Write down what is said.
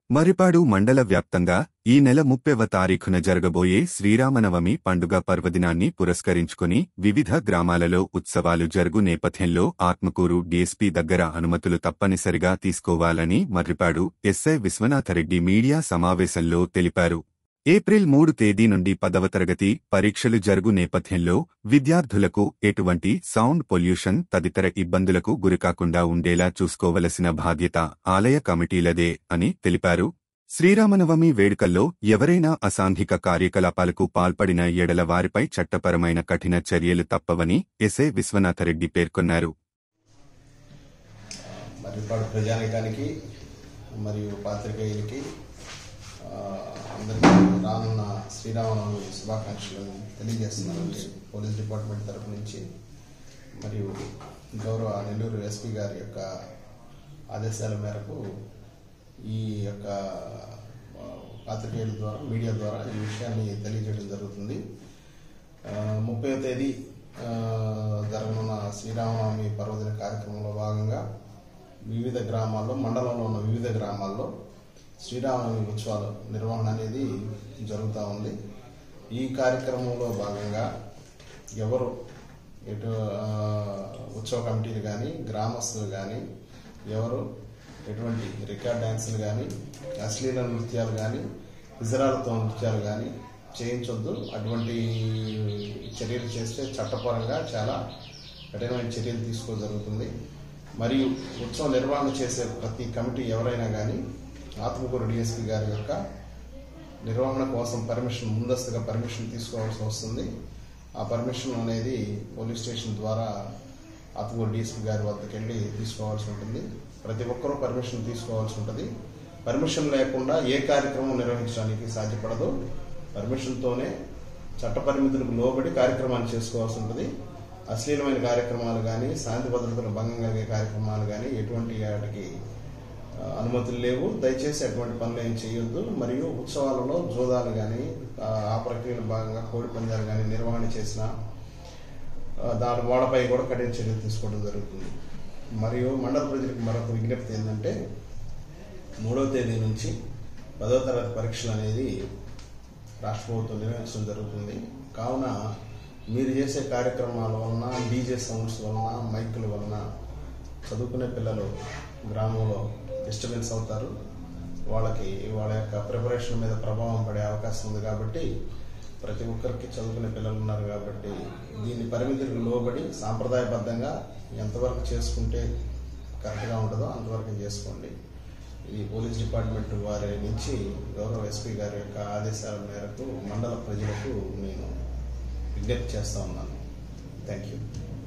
మరిపాడు మండల వ్యాప్తంగా ఈ నెల ముప్పెవ తారీఖున జరగబోయే శ్రీరామనవమి పండుగ పర్వదినాన్ని పురస్కరించుకుని వివిధ గ్రామాలలో ఉత్సవాలు జరుగు నేపథ్యంలో ఆత్మకూరు డీఎస్పీ దగ్గర అనుమతులు తప్పనిసరిగా తీసుకోవాలని మర్రిపాడు ఎస్ఐ విశ్వనాథరెడ్డి మీడియా సమావేశంలో తెలిపారు ఏప్రిల్ మూడు తేదీ నుండి పదవ తరగతి పరీక్షలు జరుగు నేపథ్యంలో విద్యార్థులకు ఎటువంటి సౌండ్ పొల్యూషన్ తదితర ఇబ్బందులకు గురికాకుండా ఉండేలా చూసుకోవలసిన బాధ్యత ఆలయ కమిటీలదే అని తెలిపారు శ్రీరామనవమి వేడుకల్లో ఎవరైనా అసాంఘిక కార్యకలాపాలకు పాల్పడిన ఎడల వారిపై చట్టపరమైన కఠిన చర్యలు తప్పవని ఎస్ఐ విశ్వనాథరెడ్డి పేర్కొన్నారు మర్రిపాడు ప్రజానికానికి మరియు పాత్రికేయులకి ఆ, అందరికీ రానున్న శ్రీరామనవమి శుభాకాంక్షలు తెలియజేస్తున్నానండి పోలీస్ డిపార్ట్మెంట్ తరపు నుంచి మరియు గౌరవ నెల్లూరు ఎస్పీ గారి యొక్క ఆదేశాల మేరకు ఈ యొక్క ఆ, పాత్రికేయుల ద్వారా మీడియా ద్వారా ఈ విషయాన్ని తెలియజేయడం జరుగుతుంది ముప్పై తేదీ ఆ, జరగనున్న శ్రీరామనవమి పర్వదిన కార్యక్రమంలో భాగంగా వివిధ గ్రామాల్లో మండలంలో ఉన్న వివిధ గ్రామాల్లో శ్రీరామనవమి ఉత్సవాల నిర్వహణ అనేది జరుగుతూ ఉంది ఈ కార్యక్రమంలో భాగంగా ఎవరు ఎటు ఆ, ఉత్సవ కమిటీలు కానీ గ్రామస్తులు కానీ ఎవరు ఎటువంటి రికార్డ్ డ్యాన్సులు కానీ అశ్లీల నృత్యాలు కానీ ఇజరాలతో నృత్యాలు కానీ చేయించొద్దు అటువంటి చర్యలు చేస్తే చట్టపరంగా చాలా కఠినమైన చర్యలు తీసుకో జరుగుతుంది మరియు ఉత్సవ నిర్వహణ చేసే ప్రతి కమిటీ ఎవరైనా కానీ ఆత్మకూరు డిఎస్పీ గారి యొక్క నిర్వహణ కోసం పర్మిషన్ ముందస్తుగా పర్మిషన్ తీసుకోవాల్సి వస్తుంది ఆ పర్మిషన్ అనేది పోలీస్ స్టేషన్ ద్వారా ఆత్మకూరు డిఎస్పీ గారి వద్దకు వెళ్ళి తీసుకోవాల్సి ఉంటుంది ప్రతి ఒక్కరూ పర్మిషన్ తీసుకోవాల్సి ఉంటుంది పర్మిషన్ లేకుండా ఏ కార్యక్రమం నిర్వహించడానికి సాధ్యపడదు పర్మిషన్తోనే చట్ట పరిమితులకు లోబడి కార్యక్రమాలు చేసుకోవాల్సి ఉంటుంది అశ్లీలమైన కార్యక్రమాలు కానీ శాంతి భద్రతలకు భంగం కలిగే కార్యక్రమాలు కానీ ఎటువంటి వాటికి ఆ, అనుమతులు లేవు దయచేసి అటువంటి పనులు ఏం చేయొద్దు మరియు ఉత్సవాలలో జోదాలు కానీ ఆ ప్రక్రియలో భాగంగా కోడి పందాలు కానీ నిర్వహణ చేసిన ఆ, దాని వాళ్ళపై కూడా కఠిన చర్యలు తీసుకోవడం జరుగుతుంది మరియు మండల ప్రజలకు మరొక విజ్ఞప్తి ఏంటంటే మూడవ తేదీ నుంచి పదవ తరగతి పరీక్షలు అనేది రాష్ట్ర ప్రభుత్వం నిర్వహించడం జరుగుతుంది కావున మీరు చేసే కార్యక్రమాల వలన డీజే సౌండ్స్ వలన మైకుల వలన చదువుకునే పిల్లలు గ్రామంలో డిస్టర్బెన్స్ అవుతారు వాళ్ళకి వాళ్ళ యొక్క ప్రిపరేషన్ మీద ప్రభావం పడే అవకాశం ఉంది కాబట్టి ప్రతి ఒక్కరికి చదువుకునే పిల్లలు ఉన్నారు కాబట్టి దీని పరిమితులకు లోబడి సాంప్రదాయబద్ధంగా ఎంతవరకు చేసుకుంటే కరెక్ట్గా ఉంటుందో అంతవరకు చేసుకోండి ఈ పోలీస్ డిపార్ట్మెంట్ వారి నుంచి గౌరవ ఎస్పీ గారి యొక్క ఆదేశాల మేరకు మండల ప్రజలకు నేను విజ్ఞప్తి చేస్తా ఉన్నాను థ్యాంక్ యూ